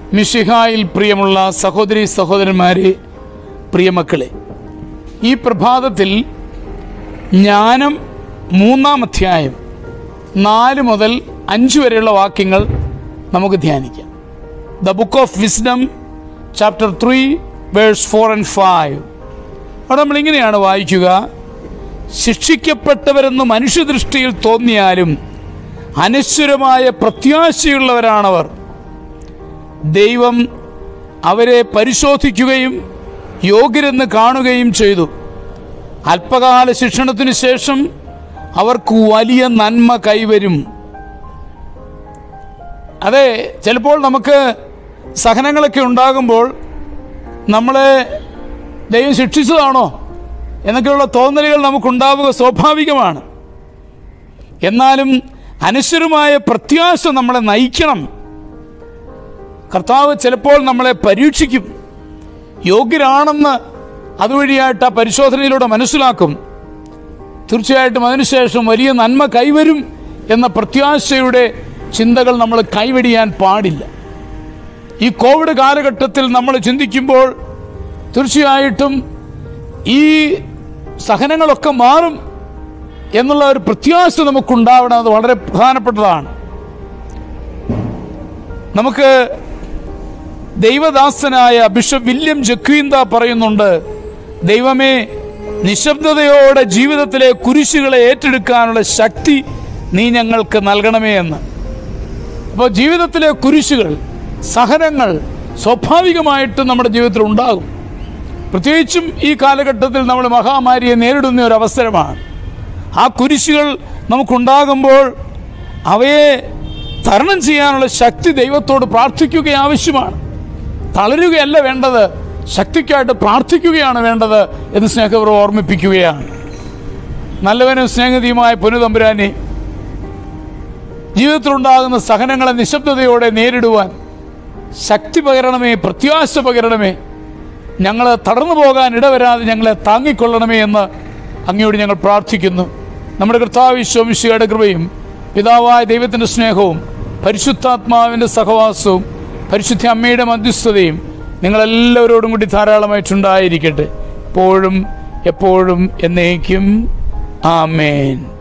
മിഷിഹായിൽ പ്രിയമുള്ള സഹോദരി സഹോദരന്മാരെ പ്രിയമക്കളെ ഈ പ്രഭാതത്തിൽ ജ്ഞാനം മൂന്നാം അധ്യായം നാല് മുതൽ അഞ്ച് വരെയുള്ള വാക്യങ്ങൾ നമുക്ക് ധ്യാനിക്കാം the book of wisdom chapter three verse four and five അവിടെ നമ്മളിങ്ങനെയാണ് വായിക്കുക ശിക്ഷിക്കപ്പെട്ടവരെന്ന് മനുഷ്യദൃഷ്ടിയിൽ തോന്നിയാലും അനശ്വരമായ പ്രത്യാശയുള്ളവരാണവർ ദൈവം അവരെ പരിശോധിക്കുകയും യോഗ്യരെന്ന് കാണുകയും ചെയ്തു അല്പകാല ശിക്ഷണത്തിനു ശേഷം അവർക്ക് വലിയ നന്മ കൈവരും അതെ ചിലപ്പോൾ നമുക്ക് സഹനങ്ങളൊക്കെ ഉണ്ടാകുമ്പോൾ നമ്മളെ ദൈവം ശിക്ഷിച്ചതാണോ എന്നൊക്കെയുള്ള തോന്നലുകൾ നമുക്കുണ്ടാവുക സ്വാഭാവികമാണ് എന്നാലും അനശ്വരമായ പ്രത്യാശ നമ്മളെ നയിക്കണം കർത്താവ് ചിലപ്പോൾ നമ്മളെ പരീക്ഷിക്കും യോഗ്യരാണെന്ന് അതുവഴിയായിട്ട് ആ പരിശോധനയിലൂടെ മനസ്സിലാക്കും തീർച്ചയായിട്ടും അതിനുശേഷം വലിയ നന്മ കൈവരും എന്ന പ്രത്യാശയുടെ ചിന്തകൾ നമ്മൾ കൈവെടിയാൻ പാടില്ല ഈ കോവിഡ് കാലഘട്ടത്തിൽ നമ്മൾ ചിന്തിക്കുമ്പോൾ തീർച്ചയായിട്ടും ഈ സഹനങ്ങളൊക്കെ മാറും എന്നുള്ള ഒരു പ്രത്യാശ നമുക്കുണ്ടാവണം അത് വളരെ പ്രധാനപ്പെട്ടതാണ് നമുക്ക് ദൈവദാസനായ ബിഷപ്പ് വില്യം ജക്വീന്ത പറയുന്നുണ്ട് ദൈവമേ നിശബ്ദതയോടെ ജീവിതത്തിലെ കുരിശുകളെ ഏറ്റെടുക്കാനുള്ള ശക്തി നീ ഞങ്ങൾക്ക് നൽകണമേ എന്ന് അപ്പോൾ ജീവിതത്തിലെ കുരിശുകൾ സഹനങ്ങൾ സ്വാഭാവികമായിട്ടും നമ്മുടെ ജീവിതത്തിൽ ഉണ്ടാകും പ്രത്യേകിച്ചും ഈ കാലഘട്ടത്തിൽ നമ്മൾ മഹാമാരിയെ നേരിടുന്ന ഒരു അവസരമാണ് ആ കുരിശുകൾ നമുക്കുണ്ടാകുമ്പോൾ അവയെ തരണം ചെയ്യാനുള്ള ശക്തി ദൈവത്തോട് പ്രാർത്ഥിക്കുക ആവശ്യമാണ് തളരുകയല്ല വേണ്ടത് ശക്തിക്കായിട്ട് പ്രാർത്ഥിക്കുകയാണ് വേണ്ടത് എന്ന് സ്നേഹപൂർവ്വം ഓർമ്മിപ്പിക്കുകയാണ് നല്ലവനും സ്നേഹതീയുമായ പുനതമ്പുരാനെ ജീവിതത്തിലുണ്ടാകുന്ന സഹനങ്ങളെ നിശബ്ദതയോടെ നേരിടുവാൻ ശക്തി പകരണമേ പ്രത്യാശ പകരണമേ ഞങ്ങൾ തടർന്നു പോകാൻ ഇടവരാതെ ഞങ്ങളെ താങ്ങിക്കൊള്ളണമേ എന്ന് അങ്ങയോട് ഞങ്ങൾ പ്രാർത്ഥിക്കുന്നു നമ്മുടെ കർത്താവ് ശോമിശിയുടെ കൃപയും പിതാവായ ദൈവത്തിൻ്റെ സ്നേഹവും പരിശുദ്ധാത്മാവിൻ്റെ സഹവാസവും പരിശുദ്ധ അമ്മയുടെ മധ്യസ്ഥതയും നിങ്ങളെല്ലാവരോടും കൂടി ധാരാളമായിട്ടുണ്ടായിരിക്കട്ടെ എപ്പോഴും എപ്പോഴും എന്നേക്കും ആമേൻ